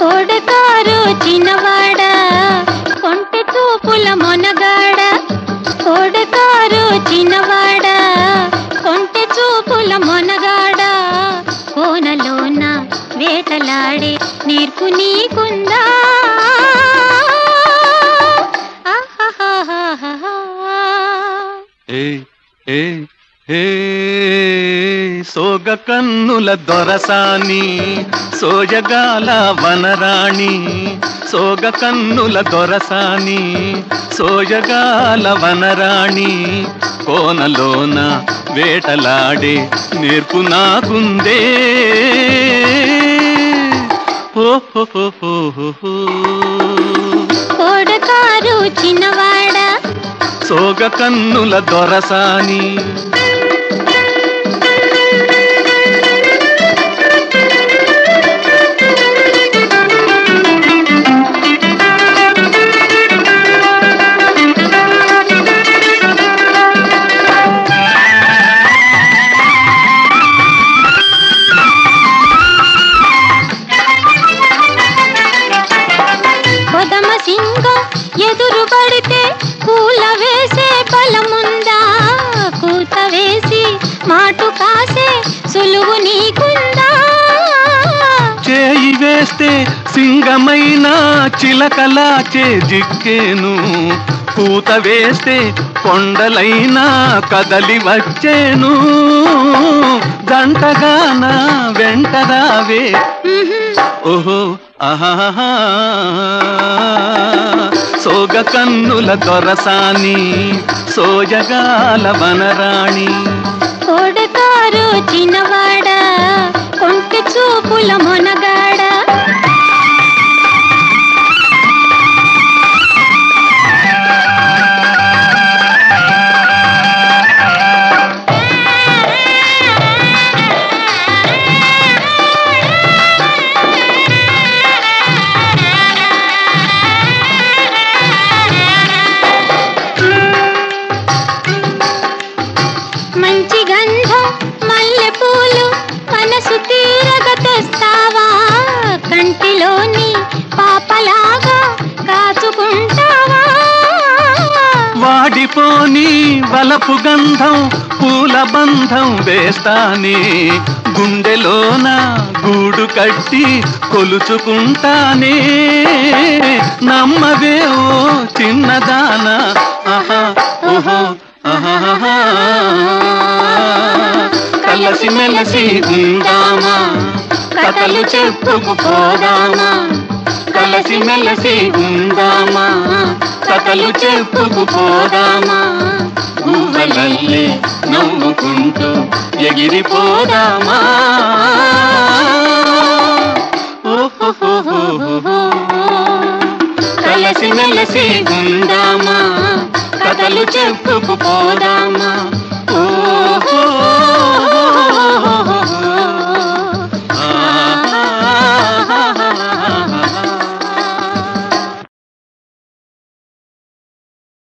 కోడకారు చిన్నవాడ కొంటె చూపుల మొనగాడ కోడకారు చిన్నవాడ కొంటె చూపుల మొనగాడ కోనలోన వేటలాడే నేర్పు నీకుందా ఆహాహాహాహా. ఏ ఏ ఏ సోగ కన్నుల దొరసాని సోయగాల వనరాణి సోగ కన్నుల దొరసాని సోయగాల వనరాణి కోనలోన వేటలాడే నేర్పు నాకుందే ఓ హో హో హో హో హో. కోడకారు చిన్నవాడ సోగ కన్నుల దొరసాని కొదమ సింగం ఎదురు పడితే కూల వేసే బలముందా కూత వేసి మాటు కాసే సులువు నీకుందా చేయి వేస్తే సింగమైన చిలకలా చే జిక్కేను పూత వేస్తే కొండలైనా కదలి వచ్చేను జంటగాన వెంటరావే ఉహుం. ఓహో ఆహా సోగ కన్నుల దొరసాని సోయగాల వనరాణి కోడకారు చిన్నవాడ కొంటె చూపుల మొనగాడ మంచి గంధం మల్లె పూలు మనసు తీరగ తెస్తావా కంటిలోని పాపలాగా కాచుకుంటావా వాడిపోని వలపు గంధం పూల బంధం వేస్తానే గుండెలోన గూడు కట్టి కొలుచుకుంటానే నమ్మవే ఓ చిన్నదాన ఆహా ఓహో ఆహాహా. కలసి మెలసి ఉందామా కథలు చెప్పుకుపోదామా కలసి మెలసి ఉందామా కథలు చెప్పుకుపోదామా గువ్వలల్లే నవ్వుకుంటూ ఎగిరిపోదామా ఓహోహోహోహో. కలసి మెలసి ఉందామా కథలు చెప్పుకుపోదామా